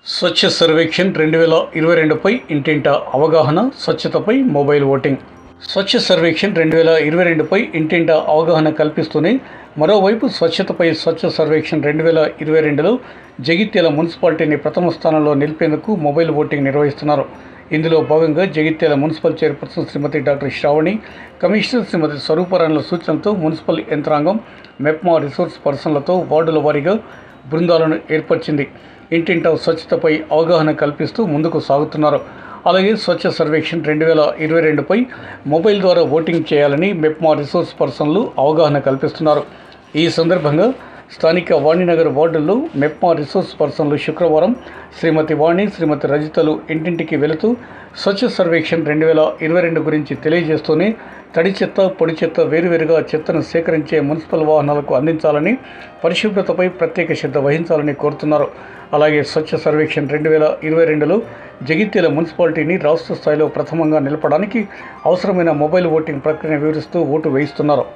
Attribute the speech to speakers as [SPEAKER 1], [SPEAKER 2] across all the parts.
[SPEAKER 1] స్వచ్ఛ సర్వేక్షణ్ రెండు వేల ఇరవై రెండుపై ఇంటింట అవగాహన స్వచ్ఛతపై మొబైల్ ఓటింగ్ స్వచ్ఛ సర్వేక్షణ్ రెండు వేల ఇరవై రెండుపై ఇంటింట అవగాహన కల్పిస్తూనే మరోవైపు స్వచ్ఛతపై స్వచ్ఛ సర్వేక్షణ్ రెండు వేల ఇరవై రెండులో జగిత్యాల మున్సిపాలిటీని ప్రథమ స్థానంలో నిలిపేందుకు మొబైల్ ఓటింగ్ నిర్వహిస్తున్నారు ఇందులో భాగంగా Jagtial municipal chairperson Shrimati doctor Sravani commissioner Shrimati స్వరూపరాణుల సూచనతో మున్సిపల్ యంత్రాంగం మెప్మా రిసోర్స్ పర్సన్లతో వార్డుల వారీగా బృందాలను ఏర్పరిచింది ఇంటింటా స్వచ్ఛతపై అవగాహన కల్పిస్తూ ముందుకు సాగుతున్నారు అలాగే స్వచ్ఛ సర్వేక్షణ్ రెండు వేల ఇరవై రెండుపై మొబైల్ ద్వారా ఓటింగ్ చేయాలని మెప్మా రిసోర్స్ పర్సన్లు అవగాహన కల్పిస్తున్నారు ఈ సందర్భంగా స్థానిక వాణినగర్ వార్డుల్లో మెప్మా రిసోర్స్ పర్సన్లు శుక్రవారం శ్రీమతి వాణి శ్రీమతి రజితలు ఇంటింటికి వెళుతూ స్వచ్ఛ సర్వేక్షణ్ రెండు వేల ఇరవై రెండు గురించి తెలియజేస్తూనే తడి చెత్త పొడి చెత్త వేరువేరుగా చెత్తను సేకరించే మున్సిపల్ వాహనాలకు అందించాలని పరిశుభ్రతపై ప్రత్యేక శ్రద్ధ వహించాలని కోరుతున్నారు అలాగే స్వచ్ఛ సర్వేక్షణ్ రెండు వేల ఇరవై రెండులో జగిత్యాల మున్సిపాలిటీని రాష్ట్ర స్థాయిలో ప్రథమంగా నిలపడానికి అవసరమైన మొబైల్ ఓటింగ్ ప్రక్రియను వివరిస్తూ ఓటు వేయిస్తున్నారు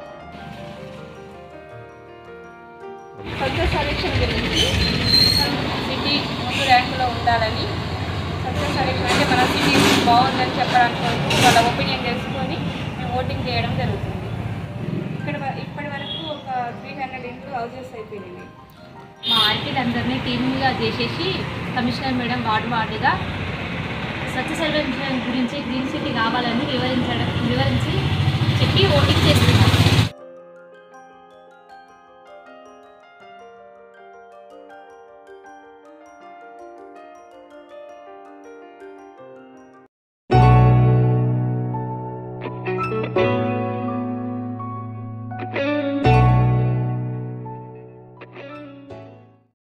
[SPEAKER 2] స్వచ్ఛ సర్వేక్షణ గురించి సిటీ ముందు ర్యాంకులో ఉండాలని స్వచ్ఛ సర్వేక్షణ అంటే మన సిటీ బాగుందని చెప్పడానికి వరకు వాళ్ళ ఒపీనియన్ తెలుసుకొని మేము ఓటింగ్ చేయడం జరుగుతుంది ఇక్కడ వ- ఇప్పటి వరకు ఒక త్రీ హండ్రెడ్ ఇంట్లో హౌజెస్ అయిపోయినాయి
[SPEAKER 3] మా ఆర్టీలందరినీ టీమ్గా చేసేసి కమిషనర్ మేడం వార్డు వార్డుగా స్వచ్ఛ సర్వేక్షణ గురించి గ్రీన్ సిటీ కావాలని వివరించడం వివరించి చెప్పి ఓటింగ్ చేస్తున్నాం